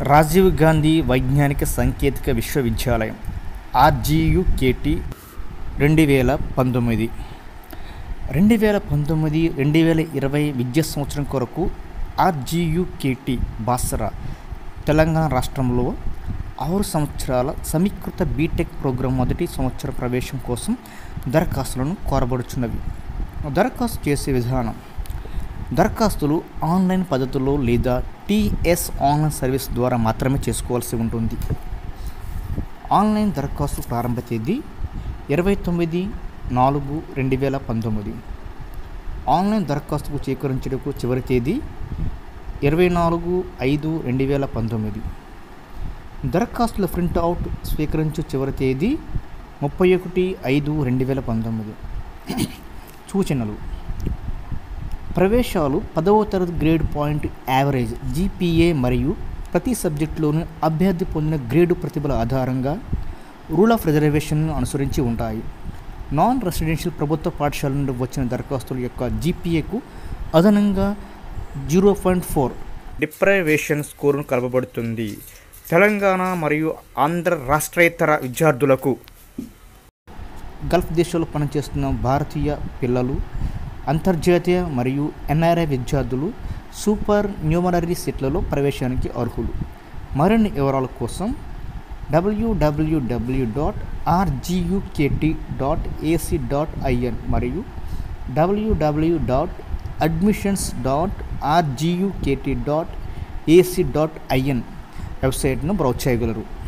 రాజీవ్ గాంధీ వైజ్ఞానిక సాంకేతిక విశ్వవిద్యాలయం ఆర్జీయుకేటి రెండు వేల పంతొమ్మిది రెండు వేల పంతొమ్మిది రెండు వేల ఇరవై విద్యా సంవత్సరం కొరకు ఆర్జీయుకేటి బాసరా తెలంగాణ రాష్ట్రంలో ఆరు సంవత్సరాల సమీకృత బీటెక్ ప్రోగ్రాం మొదటి సంవత్సర ప్రవేశం కోసం దరఖాస్తులను కోరబడుచున్నవి దరఖాస్తు చేసే విధానం దరఖాస్తులు ఆన్లైన్ పద్ధతిలో లేదా టీఎస్ ఆన్లైన్ సర్వీస్ ద్వారా మాత్రమే చేసుకోవాల్సి ఉంటుంది ఆన్లైన్ దరఖాస్తు ప్రారంభ తేదీ ఇరవై తొమ్మిది నాలుగు రెండు వేల పంతొమ్మిది ఆన్లైన్ దరఖాస్తుకు స్వీకరించడానికి చివరి తేదీ ఇరవై నాలుగు ఐదు రెండు వేల పంతొమ్మిది దరఖాస్తుల ప్రింట్అవుట్ స్వీకరించే చివరి తేదీ ముప్పై ఒకటి ఐదు రెండు వేల పంతొమ్మిది సూచనలు ప్రవేశాలు పదవ తరగతి గ్రేడ్ పాయింట్ యావరేజ్ జీపీఏ మరియు ప్రతి సబ్జెక్టులోనూ అభ్యర్థి పొందిన గ్రేడు ప్రతిభల ఆధారంగా రూల్ ఆఫ్ రిజర్వేషన్ను అనుసరించి ఉంటాయి నాన్ రెసిడెన్షియల్ ప్రభుత్వ పాఠశాల నుండి వచ్చిన దరఖాస్తుల యొక్క జీపీఏకు అదనంగా జీరో పాయింట్ ఫోర్ డిప్రైవేషన్ స్కోరును కలపబడుతుంది తెలంగాణ మరియు ఆంధ్ర రాష్ట్రేతర విద్యార్థులకు గల్ఫ్ దేశాల్లో పనిచేస్తున్న భారతీయ పిల్లలు అంతర్జాతీయ మరియు ఎన్ఆర్ఐ విద్యార్థులు సూపర్ న్యూమనరీ సీట్లలో ప్రవేశానికి అర్హులు మరిన్ని వివరాల కోసం WWW dot RGUKT dot AC dot IN మరియు WW dot admissions dot RGUKT dot AC dot IN వెబ్సైట్ను బ్రౌజ్ చేయగలరు